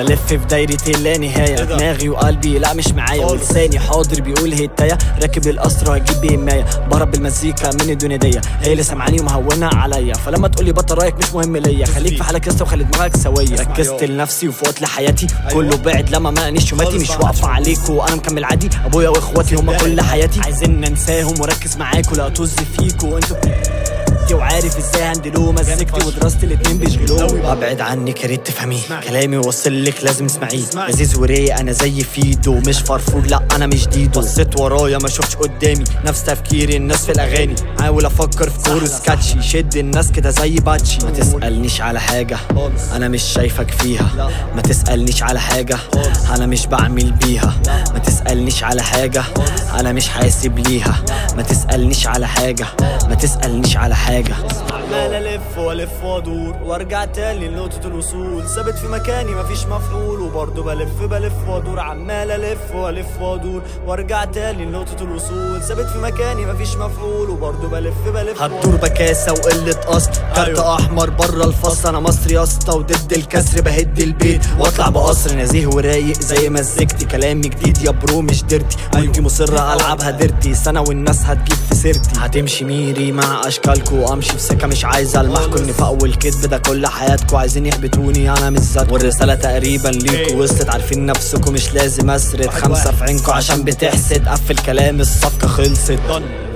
بلف في دايرة لا نهاية إيه ده؟ دماغي وقلبي لا مش معايا خالص. ولساني حاضر بيقول هتايا راكب القصر هجيب بهماية بهرب بالمزيكا من الدنيا دي هي اللي سامعاني ومهونة عليا فلما تقولي بطل رايك مش مهم ليا خليك في حالك يسطا وخلي دماغك سوية ركزت لنفسي وفوت لحياتي كله بعد لما ما انيش وماتي خالص مش بقى. واقفة عليكوا وانا مكمل عادي ابويا واخواتي هما كل حياتي عايزين ننساهم وركز معاكوا لا طز فيكوا انتوا انت وعارف ازاي هندلوه مزجتي ودراستي الاتنين بيشغلوه ابعد عنك يا ريت تفهميه كلامي وصل لك لازم تسمعيه لذيذ ورايق انا زي فيدو مش فرفور لا انا مش ديدو بصيت ورايا ما شفتش قدامي نفس تفكيري الناس في الاغاني حاول افكر في كورس كاتشي يشد الناس كده زي باتشي ما تسالنيش على حاجه انا مش شايفك فيها ما تسالنيش على حاجه انا مش بعمل بيها ما تسالنيش على حاجه انا مش حاسب ليها ما تسالنيش على حاجه ما تسالنيش على حاجه عمال الف والف وادور وارجع تاني لنقطة الوصول ثابت في مكاني مفيش مفعول وبرضه بلف بلف وادور عمال الف والف وادور وارجع تاني لنقطة الوصول ثابت في مكاني مفيش مفعول وبرضه بلف بلف هتدور بكاسة وقلة أصل كارت أيوة. أحمر بره الفصل أنا مصري يا اسطى وضد الكسر بهد البيت وأطلع بقصر نزيه ورايق زي مزجتي كلامي جديد يا برو مش ديرتي وانتي مصرة ألعبها ديرتي سنة والناس هتجيب في سيرتي هتمشي ميري مع أشكالكو وأمشي في سكة مش عايزة ألمحكوا إن في أول كدب ده كل حياتكو عايزين يحبطوني أنا مش ذات والرسالة تقريبا ليكوا وصلت عارفين نفسكم مش لازم أسرد خمسة في عينكو عشان بتحسد قفل كلام الصفقة خلصت done